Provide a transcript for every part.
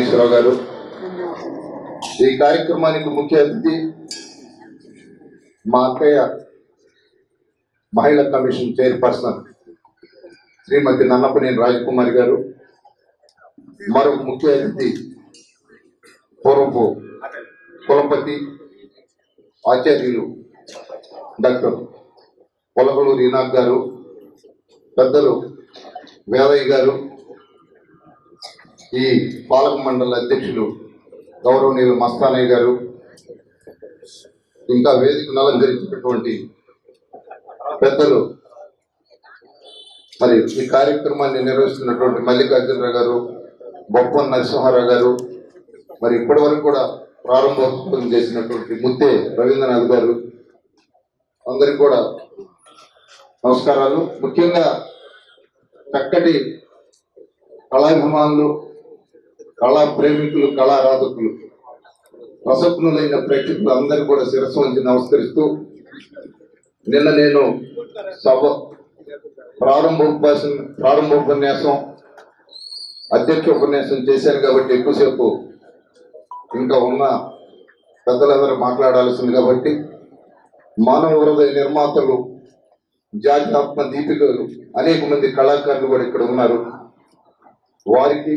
నాగేశ్వరరావు గారు ఈ కార్యక్రమానికి ముఖ్య అతిథి మా అక్కయ్య మహిళా కమిషన్ చైర్పర్సన్ శ్రీమతి నన్నపనేని రాజకుమారి గారు మరొక ముఖ్య అతిథి పూర్వపు కులపతి ఆచార్యులు డాక్టర్ పొలగలూరు ఈనాథ్ గారు పెద్దలు వేదయ్య గారు ఈ పాలక మండలి అధ్యక్షులు గౌరవనీయులు మస్తానయ్య గారు ఇంకా వేదికను అలంకరించినటువంటి పెద్దలు మరి ఈ కార్యక్రమాన్ని నిర్వహిస్తున్నటువంటి మల్లికార్జునరావు గారు బొప్పన్ నరసింహారావు గారు మరి ఇప్పటి వరకు కూడా ప్రారంభోత్సవం చేసినటువంటి ముత్తే రవీంద్రనాథ్ గారు అందరికి కూడా నమస్కారాలు ముఖ్యంగా చక్కటి కళాభిమానులు కళా ప్రేమికులు కళారాధకులు రసజ్ఞులైన ప్రేక్షకులు అందరూ కూడా శిరస్సు వంచి నమస్కరిస్తూ నిన్న నేను సభ ప్రారంభోపన్యాసం ప్రారంభోపన్యాసం అధ్యక్ష ఉపన్యాసం చేశాను కాబట్టి ఎక్కువసేపు ఇంకా ఉన్న పెద్దలందరూ మాట్లాడాల్సింది కాబట్టి మానవ హృదయ నిర్మాతలు జాత్యాత్మ దీపికలు అనేక మంది కళాకారులు కూడా ఇక్కడ ఉన్నారు వారికి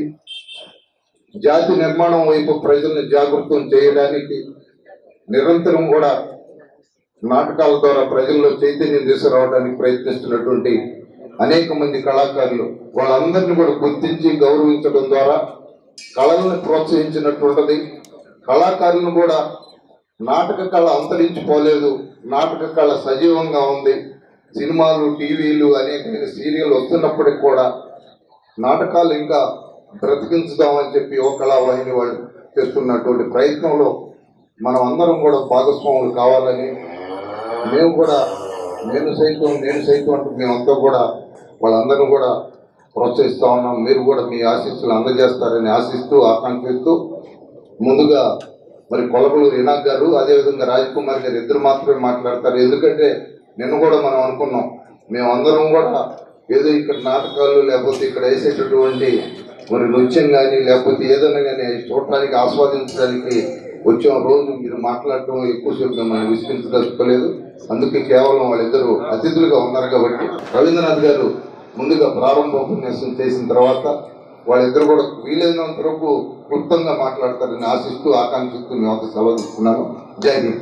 జాతి నిర్మాణం వైపు ప్రజలను జాగృతం చేయడానికి నిరంతరం కూడా నాటకాల ద్వారా ప్రజల్లో చైతన్యం తీసుకురావడానికి ప్రయత్నిస్తున్నటువంటి అనేక మంది కళాకారులు వాళ్ళందరినీ కూడా గుర్తించి గౌరవించడం ద్వారా కళలను ప్రోత్సహించినటువంటిది కళాకారులను కూడా నాటక కళ అంతరించిపోలేదు నాటక కళ సజీవంగా ఉంది సినిమాలు టీవీలు అనేక సీరియల్ వస్తున్నప్పటికి కూడా నాటకాలు ఇంకా బ్రతికించుదామని చెప్పి యువ కళావాహిని వాళ్ళు చేస్తున్నటువంటి ప్రయత్నంలో మనం అందరం కూడా భాగస్వాములు కావాలని మేము కూడా నేను సైతం నేను సైతం అంటూ మేమంతా కూడా వాళ్ళందరం కూడా ప్రోత్సహిస్తా ఉన్నాం మీరు కూడా మీ ఆశీస్సులు అందజేస్తారని ఆశిస్తూ ఆకాంక్షిస్తూ ముందుగా మరి కొలకలూరు ఇనాక్ గారు అదేవిధంగా రాజ్కుమార్ గారు ఇద్దరు మాత్రమే మాట్లాడతారు ఎందుకంటే నిన్న కూడా మనం అనుకున్నాం మేమందరం కూడా ఏదో ఇక్కడ నాటకాలు లేకపోతే ఇక్కడ వేసేటటువంటి మరి నృత్యం కానీ లేకపోతే ఏదైనా కానీ చూడటానికి ఆస్వాదించడానికి వచ్చిన రోజు మీరు మాట్లాడటం ఎక్కువసేపు మనం విసిగించదలుచుకోలేదు అందుకే కేవలం వాళ్ళిద్దరూ అతిథులుగా ఉన్నారు కాబట్టి రవీంద్రనాథ్ గారు ముందుగా ప్రారంభ ఉపన్యాసం చేసిన తర్వాత వాళ్ళిద్దరు కూడా వీలైనంత వరకు క్లుప్తంగా మాట్లాడతారని ఆశిస్తూ ఆకాంక్షిస్తూ మేము అంత సెలవు తీసుకున్నాను జై హింద్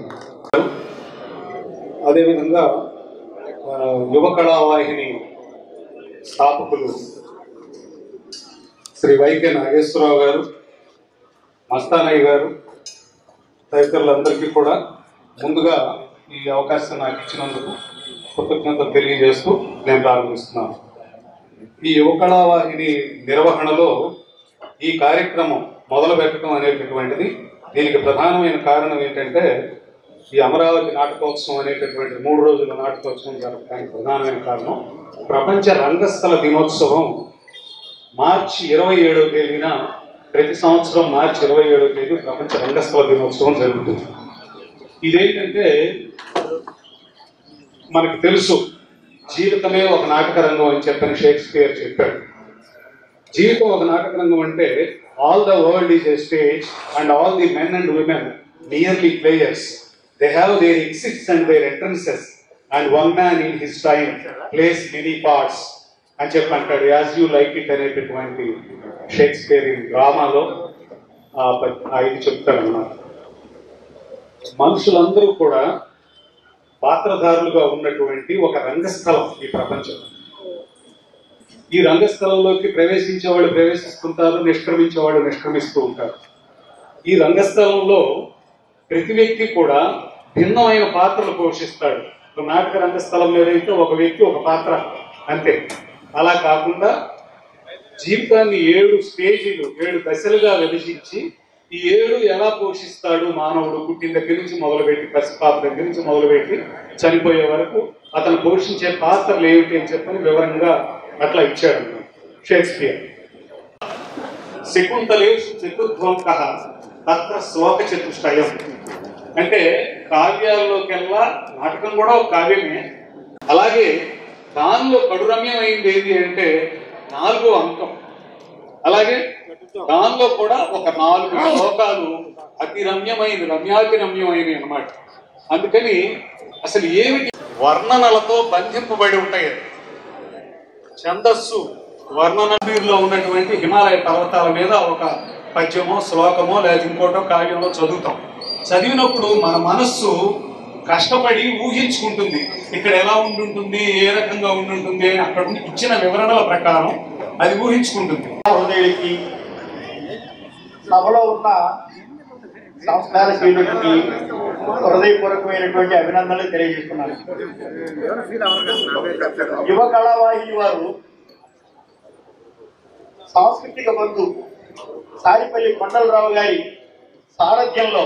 అదేవిధంగా ఆ, యువ కళావాహిని స్థాపకులు శ్రీ వైకే నాగేశ్వరరావు గారు మస్తానయ్య గారు తదితరులందరికీ కూడా ముందుగా ఈ అవకాశం నాకు ఇచ్చినందుకు కృతజ్ఞతలు తెలియజేస్తూ నేను ప్రారంభిస్తున్నాను ఈ యువ కళావాహిని నిర్వహణలో ఈ కార్యక్రమం మొదలు పెట్టడం అనేటటువంటిది దీనికి ప్రధానమైన కారణం ఏంటంటే ఈ అమరావతి నాటకోత్సవం అనేటటువంటి మూడు రోజుల నాటకోత్సవం జరగడానికి ప్రధానమైన కారణం ప్రపంచ రంగస్థల దినోత్సవం మార్చి ఇరవై ఏడవ తేదీన ప్రతి సంవత్సరం మార్చి ఇరవై ఏడవ తేదీ ప్రపంచ రంగస్థల దినోత్సవం జరుగుతుంది ఇదేంటంటే మనకు తెలుసు జీవితమే ఒక నాటక రంగం అని చెప్పని షేక్స్పియర్ చెప్పాడు జీవితం ఒక నాటక రంగం అంటే all the world is a stage and all the men and women nearly players they have their exits and their entrances and one man in his time plays many parts అని చెప్పి అంటాడు as you like it అనేటటువంటి Shakespeare డ్రామాలో ఆ ప- ఆ ఇది చెప్తాడన్నమాట మనుషులందరూ కూడా పాత్రధారులుగా ఉన్నటువంటి ఒక రంగస్థలం ఈ ప్రపంచం ఈ రంగస్థలంలోకి ప్రవేశించే వాళ్ళు ప్రవేశిస్తుంటారు నిష్క్రమించే వాళ్ళు నిష్క్రమిస్తూ ఉంటారు ఈ రంగస్థలంలో ప్రతి వ్యక్తి కూడా భిన్నమైన పాత్రలు పోషిస్తాడు ఒక నాటక రంగస్థలం మీద అయితే ఒక వ్యక్తి ఒక పాత్ర అంతే అలా కాకుండా జీవితాన్ని ఏడు స్టేజీలు ఏడు దశలుగా విభజించి ఈ ఏడు ఎలా పోషిస్తాడు మానవుడు పుట్టిన దగ్గర నుంచి మొదలుపెట్టి పసిపాప దగ్గర నుంచి మొదలుపెట్టి చనిపోయే వరకు అతను పోషించే పాత్రలు ఏమిటి అని చెప్పని వివరంగా అట్లా ఇచ్చాడు షేక్స్పియర్ శకుంతలేషు చతుర్ధ్వంక తత్ర శ్లోక చతుష్టయం అంటే కావ్యాల్లోకెల్లా నాటకం కూడా ఒక కావ్యమే అలాగే దానిలో కడురమ్యమైంది ఏది అంటే నాలుగో అంకం అలాగే దానిలో కూడా ఒక నాలుగు శ్లోకాలు అతి రమ్యమైన రమ్యాతి రమ్యమైనవి అన్నమాట అందుకని అసలు ఏమిటి వర్ణనలతో బంధింపబడి ఉంటాయి అవి. ఛందస్సు వర్ణన వీరిలో ఉన్నటువంటి హిమాలయ పర్వతాల మీద ఒక పద్యమో శ్లోకమో లేదా ఇంకోటో కావ్యంలో చదువుతాం చదివినప్పుడు మన మనస్సు కష్టపడి ఊహించుకుంటుంది ఇక్కడ ఎలా ఉండుంటుంది ఏ రకంగా ఉండుంటుంది అని అక్కడ ఉన్న ఇచ్చిన వివరణల ప్రకారం అది ఊహించుకుంటుంది హృదయుడికి సభలో ఉన్న సంస్కార శీలుడికి హృదయపూర్వకమైనటువంటి అభినందనలు తెలియజేస్తున్నాను యువ కళావాహిని వారు సాంస్కృతిక బంధు సారిపల్లి కొండలరావు గారి సారథ్యంలో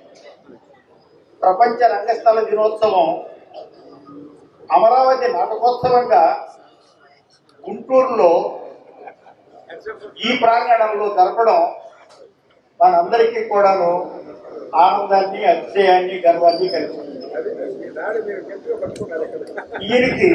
ప్రపంచ రంగస్థల దినోత్సవం అమరావతి నాటకోత్సవంగా గుంటూరులో ఈ ప్రాంగణంలో జరపడం మనందరికీ కూడాను ఆనందాన్ని అతిశయాన్ని గర్వాన్ని కలిగిస్తుంది ఈయనకి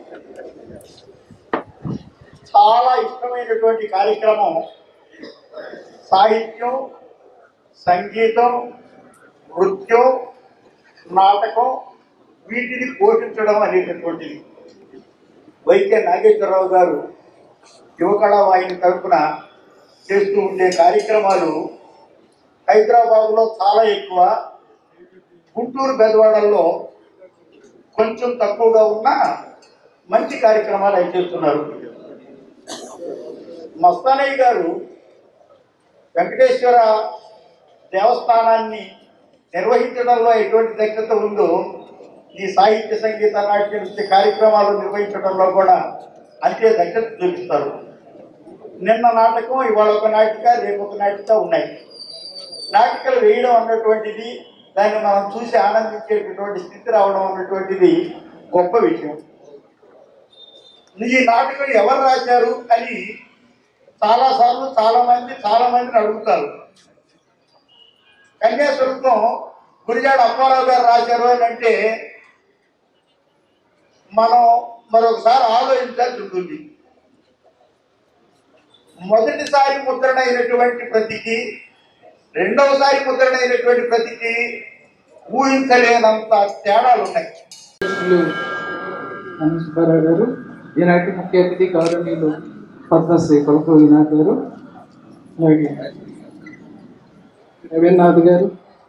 చాలా ఇష్టమైనటువంటి కార్యక్రమం సాహిత్యం సంగీతం నృత్యం నాటకం వీటిని పోషించడం అనేటటువంటిది వైద్య నాగేశ్వరరావు గారు యువకళా వాహిని తరపున చేస్తూ ఉండే కార్యక్రమాలు హైదరాబాద్లో చాలా ఎక్కువ గుంటూరు బెదవాడల్లో కొంచెం తక్కువగా ఉన్న మంచి కార్యక్రమాలు అవి చేస్తున్నారు మస్తానయ్య గారు వెంకటేశ్వర దేవస్థానాన్ని నిర్వహించడంలో ఎటువంటి దక్షత ఉందో ఈ సాహిత్య సంగీత నాట్య నృత్య కార్యక్రమాలు నిర్వహించడంలో కూడా అంతే దక్షత చూపిస్తారు నిన్న నాటకం ఇవాళ ఒక నాటిక రేపు ఒక నాటిక ఉన్నాయి నాటికలు వేయడం అన్నటువంటిది దాన్ని మనం చూసి ఆనందించేటటువంటి స్థితి రావడం అన్నటువంటిది గొప్ప విషయం ఈ నాటకం ఎవరు రాశారు అని చాలా సార్లు చాలా మంది చాలా మందిని అడుగుతారు కన్యాస్వరూపం గురిజాడ అప్పారావు గారు రాశారు అని అంటే మనం మరొకసారి ఆలోచించాల్సి ఉంటుంది మొదటిసారి ముద్రణ అయినటువంటి ప్రతికి రెండవసారి ముద్రణ అయినటువంటి ప్రతికి ఊహించలేనంత తేడాలు ఉన్నాయి అధ్యక్షులు అనిల్ సుబ్బారావు గారు ఈనాటి ముఖ్య అతిథి గౌరవనీయులు పద్మశ్రీ కొలకు ఈనాథ్ గారు అలాగే రవీంద్రనాథ్ గారు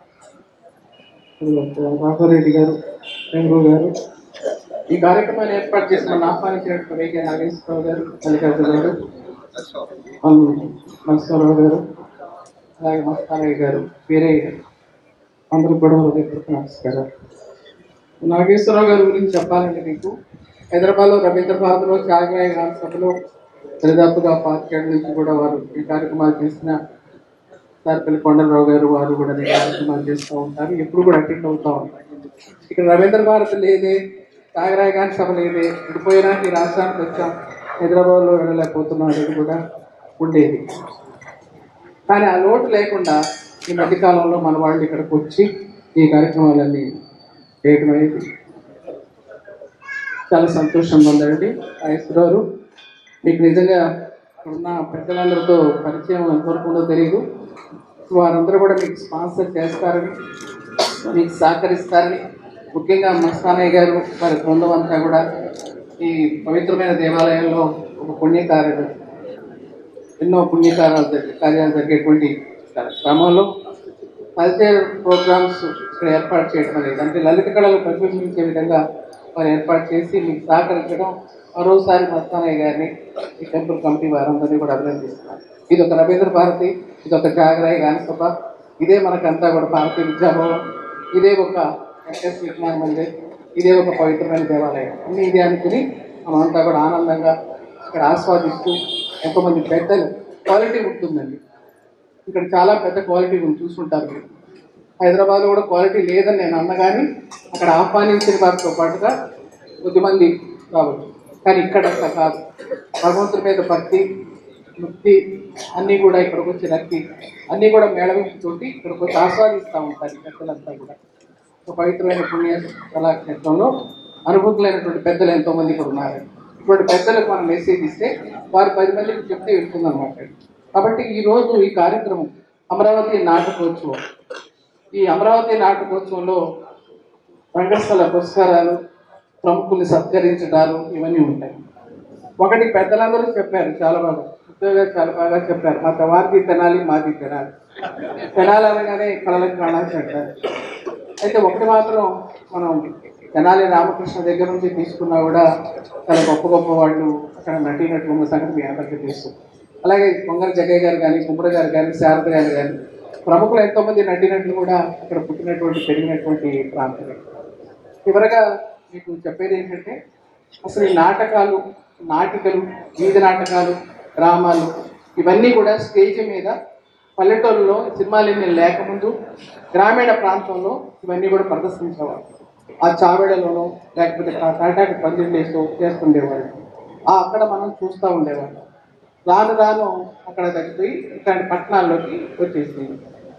తర్వాత రాఘవరెడ్డి గారు వెంగు గారు ఈ కార్యక్రమాన్ని ఏర్పాటు చేసిన నన్ను ఆహ్వానించినటువంటి వైకే నాగేశ్వరరావు గారు మల్లికార్జున గారు నరసింహారావు గారు అలాగే మస్తానయ్య గారు వీరయ్య గారు అందరూ కూడా హృదయపూర్వక నమస్కారం నాగేశ్వరరావు గారి గురించి చెప్పాలంటే మీకు హైదరాబాద్లో రవీంద్ర భారతిలో త్యాగరాయ గారి సభలో దరిదాపుగా పాతికేళ్ల నుంచి కూడా వారు ఈ కార్యక్రమాలు చేసిన సార్పల్లి కొండలరావు గారు వారు కూడా ఈ కార్యక్రమాలు చేస్తూ ఉంటారు ఎప్పుడు కూడా అటెండ్ అవుతూ ఉంటారు ఇక్కడ రవీంద్ర భారతి లేదే త్యాగరాయ గారి సభ లేదే విడిపోయినా ఈ రాష్ట్రానికి వచ్చాం హైదరాబాద్లో వెళ్ళలేకపోతున్నాం అనేది కూడా ఉండేది కానీ ఆ లోటు లేకుండా ఈ మధ్యకాలంలో మన వాళ్ళు ఇక్కడికి వచ్చి ఈ కార్యక్రమాలన్నీ చేయడం అనేది చాలా సంతోషంగా ఉందండి రాజేశ్వరరావు మీకు నిజంగా ఇక్కడ ఉన్న పెద్దలందరితో పరిచయం ఎంతవరకు ఉందో తెలియదు వారందరూ కూడా మీకు స్పాన్సర్ చేస్తారని మీకు సహకరిస్తారని ముఖ్యంగా మస్తానయ్య గారు వారి బృందం అంతా కూడా ఈ పవిత్రమైన దేవాలయంలో ఒక పుణ్యకార్యం ఎన్నో పుణ్యకార్యాలు జరిగే కార్యాలు జరిగేటువంటి క్రమంలో కల్చర్ ప్రోగ్రామ్స్ ఇక్కడ ఏర్పాటు చేయడం అనేది అంటే లలిత కళలు ప్రతిబింబించే విధంగా వారు ఏర్పాటు చేసి మీకు సహకరించడం మరోసారి మస్తానయ్య గారిని ఈ టెంపుల్ కమిటీ వారందరినీ కూడా అభినందిస్తున్నారు ఇది ఒక రవీంద్ర భారతి ఇది ఒక జాగరాయ గానసభ ఇదే మనకంతా కూడా భారతీయ విద్యాభవన్ ఇదే ఒక వెంకటేశ్వర విజ్ఞాన మందిర్ ఇదే ఒక పవిత్రమైన దేవాలయం అన్ని ఇదే అనుకుని మనమంతా కూడా ఆనందంగా ఇక్కడ ఆస్వాదిస్తూ ఎంతోమంది పెద్దలు క్వాలిటీ ఉంటుందండి ఇక్కడ చాలా పెద్ద క్వాలిటీ ఉంది చూసుకుంటారు మీరు హైదరాబాద్లో కూడా క్వాలిటీ లేదని నేను అన్న కానీ అక్కడ ఆహ్వానించిన వారితో పాటుగా కొద్దిమంది రావచ్చు కానీ ఇక్కడ అట్లా కాదు భగవంతుడి మీద భక్తి భక్తి అన్నీ కూడా ఇక్కడికి వచ్చి నక్కి అన్నీ కూడా మేళవింపుతోటి ఇక్కడికి వచ్చి ఆస్వాదిస్తూ ఉంటారు ఈ పెద్దలంతా కూడా ఒక పవిత్రమైన పుణ్య కళాక్షేత్రంలో అనుభూతులైనటువంటి పెద్దలు ఎంతోమంది ఇక్కడ ఉన్నారు ఇటువంటి పెద్దలకు మనం మెసేజ్ ఇస్తే వారు పది మందికి చెప్తే వింటుందన్నమాట కాబట్టి ఈ రోజు ఈ కార్యక్రమం అమరావతి నాటకోత్సవం ఈ అమరావతి నాటకోత్సవంలో రంగస్థల పురస్కారాలు ప్రముఖుల్ని సత్కరించడాలు ఇవన్నీ ఉంటాయి ఒకటి పెద్దలందరూ చెప్పారు చాలా బాగా ఉద్యోగాలు చాలా బాగా చెప్పారు మా వారిది తినాలి మాది తినాలి తినాలి అనగానే కళలకు కాణాల్సి అంటారు అయితే ఒకటి మాత్రం మనం తెనాలి రామకృష్ణ దగ్గర నుంచి తీసుకున్నా కూడా చాలా గొప్ప గొప్ప వాళ్ళు అక్కడ నటీనటులు ఉన్న సంగతి మీ అందరికీ తెలుసు అలాగే పొంగల్ జగ్గయ్య గారు కానీ కుమ్మర గారు కానీ శారద గారు కానీ ప్రముఖులు ఎంతోమంది నటీనటులు కూడా అక్కడ పుట్టినటువంటి పెరిగినటువంటి ప్రాంతమే చివరగా మీకు చెప్పేది ఏంటంటే అసలు ఈ నాటకాలు నాటికలు వీధి నాటకాలు డ్రామాలు ఇవన్నీ కూడా స్టేజ్ మీద పల్లెటూరులో సినిమాలు ఏమీ లేకముందు గ్రామీణ ప్రాంతంలో ఇవన్నీ కూడా ప్రదర్శించేవాళ్ళు ఆ చావెడలోనో లేకపోతే తా- తాటాకు పందిళ్ళేసో చేస్తుండేవాళ్ళు ఆ అక్కడ మనం చూస్తూ ఉండేవాళ్ళం రాను రాను అక్కడ తగ్గిపోయి ఇట్లాంటి పట్టణాల్లోకి వచ్చేసింది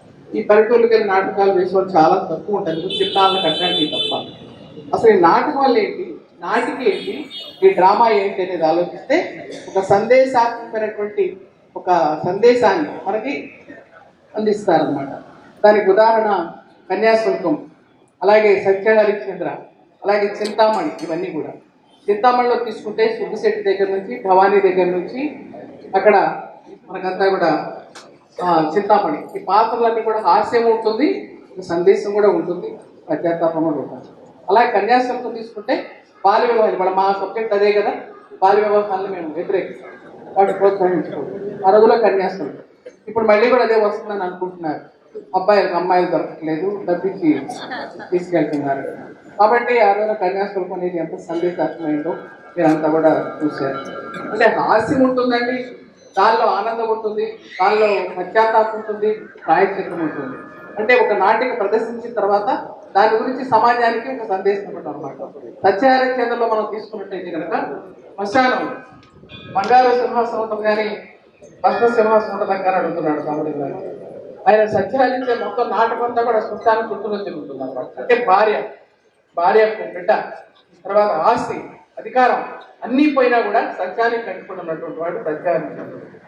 ఈ పల్లెటూళ్ళకి వెళ్ళి నాటకాలు వేసేవాళ్ళు చాలా తక్కువ ఉంటుంది చిన్నాళ్ళకి అట్లాంటివి తప్ప అసలు ఈ నాటకం వల్ల ఏంటి నాటిక ఏంటి ఈ డ్రామా ఏంటి అనేది ఆలోచిస్తే ఒక సందేశాత్మకమైనటువంటి ఒక సందేశాన్ని మనకి అందిస్తారనమాట దానికి ఉదాహరణ కన్యాశుల్కం అలాగే సత్య హరిశ్చంద్ర అలాగే చింతామణి ఇవన్నీ కూడా చింతామణిలో తీసుకుంటే సుబ్బిశెట్టి దగ్గర నుంచి భవానీ దగ్గర నుంచి అక్కడ మనకంతా కూడా ఆ, చింతామణి ఈ పాత్రలన్నీ కూడా హాస్యం ఉంటుంది ఒక సందేశం కూడా ఉంటుంది పశ్చాత్తాపం కూడా ఉంటుంది అలాగే కన్యాశుల్కం తీసుకుంటే బాల్య వివాహాలు ఇప్పుడు మా సబ్జెక్ట్ అదే కదా బాల్య వివాహాలను మేము వ్యతిరేకిస్తాం వాటిని ప్రోత్సహించుకోండి ఆ రోజులో కన్యాశుల్కం ఇప్పుడు మళ్ళీ కూడా అదే వస్తుందని అనుకుంటున్నారు అబ్బాయిలకు అమ్మాయిలు దొరకట్లేదు డబ్బిచ్చి తీసుకెళ్తున్నారు కాబట్టి ఆ రోజు కన్యాశుల్కం అనేది ఎంత సందేశాత్మకమైందో మీరంతా కూడా చూశారు అంటే హాస్యం ఉంటుందండి దానిలో ఆనందం ఉంటుంది దానిలో పశ్చాత్తాపం ఉంటుంది ప్రాయశ్చిత్తం ఉంటుంది అంటే ఒక నాటిక ప్రదర్శించిన తర్వాత దాని గురించి సమాజానికి ఒక సందేశం ఇవ్వడం అనమాట సత్యహరిచంద్రలో మనం తీసుకున్నట్టయితే కనుక శ్మశానం బంగారు సింహాసనం ఉంటుంది కానీ భస్మ సింహాసనం ఉంటుంది అని అడుగుతున్నాడు తమ్ముడు గారు ఆయన సత్యహరించే మొత్తం నాటకం అంతా కూడా శ్మశానం చుట్టూలో జరుగుతుంది అనమాట అంటే భార్య భార్యకు బిడ్డ తర్వాత ఆస్తి అధికారం అన్నీ పోయినా కూడా సత్యాన్ని కట్టుకుని ఉన్నటువంటి వాడు సత్యాన్ని